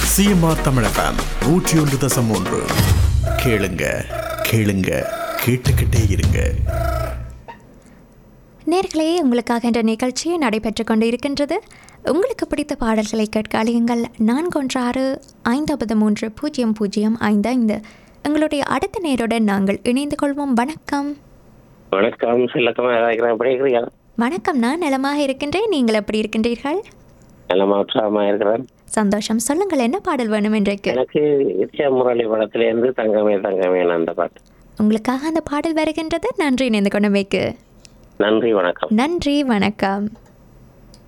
CMR தமிழகம் நூற்றி ஒன்று தசம் ஒன்று கேளுங்க கேளுங்க கேட்டுக்கிட்டே இருங்க நேர்களே உங்களுக்காக என்ற நிகழ்ச்சி நடைபெற்று கொண்டு இருக்கின்றது உங்களுக்கு பிடித்த பாடல்களை கேட்க அழையுங்கள் நான்கு ஒன்று ஆறு ஐந்தாவது மூன்று பூஜ்ஜியம் பூஜ்ஜியம் ஐந்து ஐந்து எங்களுடைய அடுத்த நேருடன் நாங்கள் இணைந்து கொள்வோம் வணக்கம் வணக்கம் சிலக்கமா இருக்கிறேன் எப்படி இருக்கிறீங்க வணக்கம் நான் நலமாக இருக்கின்றேன் நீங்கள் எப்படி இருக்கின்றீர்கள் நல்லமா உற்சாகமா இருக்கிறேன் சந்தோஷம் சொல்லுங்கள் என்ன பாடல் வேணும் இன்றைக்கு எனக்கு இத்தியா முரளி படத்துல இருந்து தங்கமே தங்கமே அந்த பாட்டு உங்களுக்காக அந்த பாடல் வருகின்றது நன்றி இணைந்து கொண்டமைக்கு நன்றி வணக்கம் நன்றி வணக்கம்